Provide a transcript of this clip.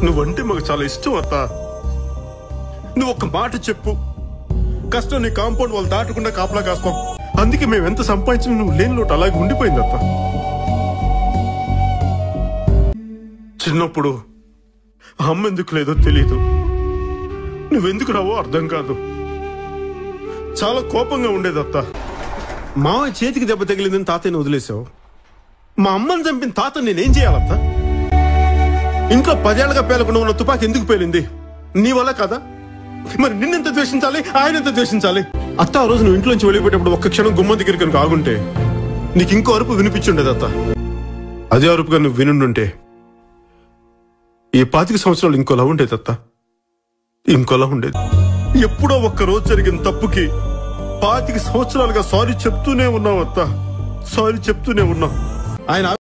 నువ్వంటే మాకు చాలా ఇష్టం అత్త నువ్వు ఒక మాట చెప్పు కష్టం నీ కాంపౌండ్ వాళ్ళు దాటకుండా కాపలా కాస్తాం అందుకే మేము ఎంత సంపాదించినా నువ్వు లేని లోటు అలాగే ఉండిపోయింది అత్త చిన్నప్పుడు అమ్మ ఎందుకు లేదో తెలియదు నువ్వెందుకు రావో అర్థం కాదు చాలా కోపంగా ఉండేది అత్త మావయ్య చేతికి దెబ్బ తగిలిందని తాతయ్యని వదిలేసావు మా అమ్మని చంపిన తాత నేనేం చేయాలత్త ఇంట్లో పదేళ్లుగా పేలకుండా ఉన్న తుపాకి ఎందుకు పేలింది నీ వల్ల కదా మరి నిన్నెంత ద్వేషించాలి ఆయన ఎంత ద్వేషించాలి అత్త ఆ రోజు నువ్వు ఇంట్లోంచి వెళ్ళిపోయేటప్పుడు ఒక్క క్షణం గుమ్మ దగ్గరికి కనుక ఆగుంటే నీకు ఇంకో అరుపు వినిపించుండేది అత్త అదే అరుపుగా నువ్వు వినుండుంటే ఈ పాతిక సంవత్సరాలు ఇంకోలా ఉండేది అత్త ఇంకోలా ఉండేది ఎప్పుడో ఒక్క రోజు జరిగిన తప్పుకి పాతిక సంవత్సరాలుగా సారీ చెప్తూనే ఉన్నావు అత్త సారీ చెప్తూనే ఉన్నావు ఆయన